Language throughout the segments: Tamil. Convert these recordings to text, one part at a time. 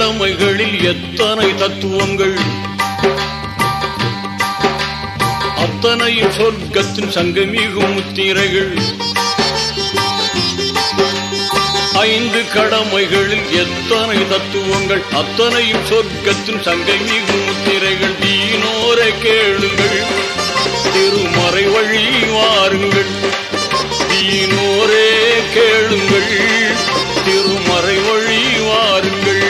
கடமைகளில் எத்தனை தத்துவங்கள் அத்தனையும் சொர்க்கத்தின் சங்கமிகும் முத்திரைகள் ஐந்து கடமைகளில் எத்தனை தத்துவங்கள் அத்தனையும் சொர்க்கத்தின் சங்கமிகும் முத்திரைகள் தீனோரை கேளுங்கள் திருமறை வழி வாருங்கள் தீனோரே கேளுங்கள் திருமறை வழி வாருங்கள்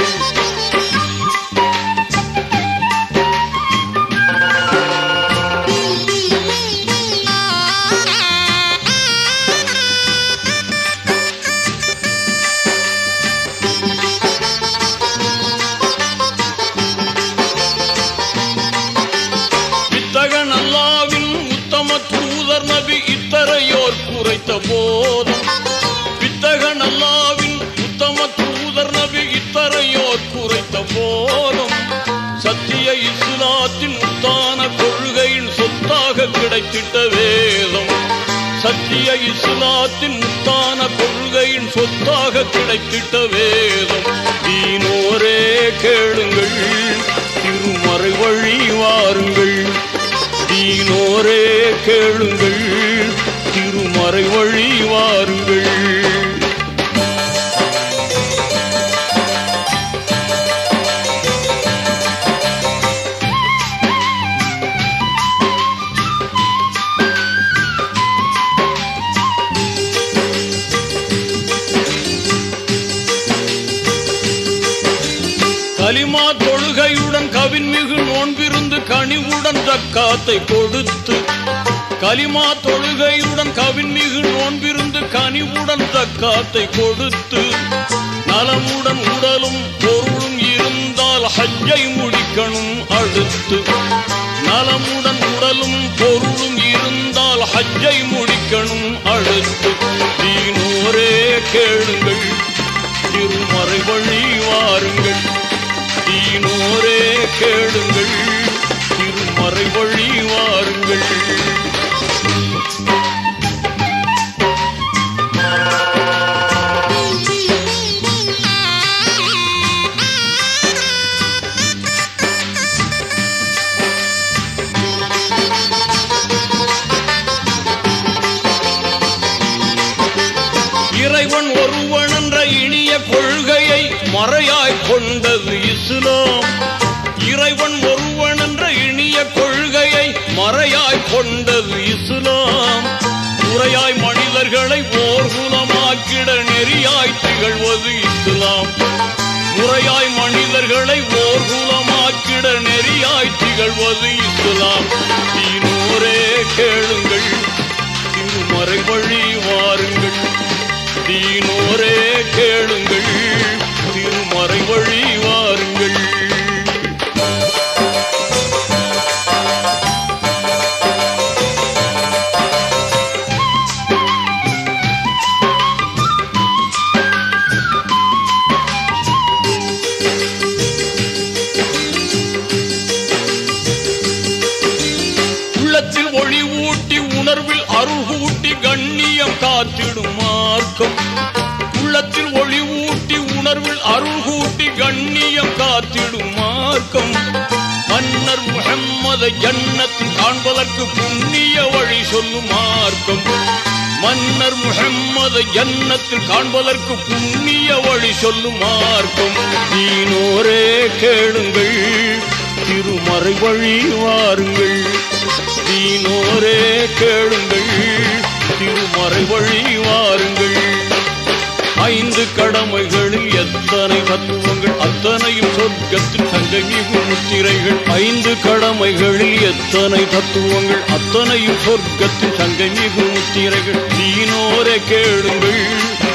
வித்தகன் அல்லாவின் உத்தம தூதர் நபி இத்தரையோர் குறைத்த போதும் வித்தகன் அல்லாவின் உத்தம தூதர் நபி இத்தரையோர் குறைத்த போதும் சத்திய இஸ்லாத்தின் உத்தான கொள்கையின் சொத்தாக கிடைத்திட்ட வேதம் சத்திய இஸ்லாத்தின் முத்தான கொள்கையின் சொத்தாக கிடைத்திட்ட வேதம் தீனோரே கேளுங்கள் திருமறை வழி வாருங்கள் தீனோரே கேளுங்கள் திருமறை வழி வாருங்கள் கலிமா தொழுகையுடன் கவின்மிகு நோன்பிருந்து கனிவுடன் தக்காத்தை கொடுத்து கலிமா தொழுகையுடன் கவின்மிகு நோன்பிருந்து கனிவுடன் தக்காத்தை கொடுத்து நலமுடன் உடலும் பொருளும் இருந்தால் ஹஜ்ஜை முடிக்கணும் அடுத்து நலமுடன் உடலும் பொருளும் இருந்தால் ஹஜ்ஜை முடிக்கணும் அடுத்து தீனோரே கேளுங்கள் திருமறை வழி வாருங்கள் தீனோரே கேளுங்கள் திருமறை வழி வாருங்கள் இறைவன் ஒருவன் என்ற இனிய கொள்கையை மறையாய் கொண்டது இஸ்லாம் இறைவன் ஒருவன் என்ற இனிய கொள்கையை மறையாய் கொண்டது இஸ்லாம் முறையாய் மனிதர்களை ஓர்குலமாக்கிட நெறியாய் திகழ்வது இஸ்லாம் முறையாய் மனிதர்களை ஓர்குலமாக்கிட நெறியாய் திகழ்வது இஸ்லாம் தீனோரே கேளுங்கள் திருமறை வழி வாருங்கள் தீனோரே கேளுங்கள் திருமறை வழி வாருங்கள் உள்ளத்தில் ஒளி ஊட்டி உணர்வில் அருள் ஊட்டி கண்ணியம் காத்திடும் மார்க்கம் உள்ளத்தில் ஒளி ஊட்டி உணர்வில் அருள் ஊட்டி கண்ணியம் காத்திடும் மார்க்கம் மன்னர் முகம்மது ஜன்னத்தில் காண்பதற்கு புண்ணிய வழி சொல்லும் மார்க்கம் மன்னர் முகம்மது ஜன்னத்தில் காண்பதற்கு புண்ணிய வழி சொல்லும் மார்க்கம் தீனோரே கேளுங்கள் திருமறை வழி வாருங்கள் தீனோரே கேளுங்கள் திருமறை வழி வாருங்கள் ஐந்து கடமைகளில் எத்தனை தத்துவங்கள் அத்தனையும் சொர்க்கத்தின் சங்கமிகு முத்திரைகள் ஐந்து கடமைகளில் எத்தனை தத்துவங்கள் அத்தனையும் சொர்க்கத்தின் சங்கமிகு முத்திரைகள் தீனோரே கேளுங்கள்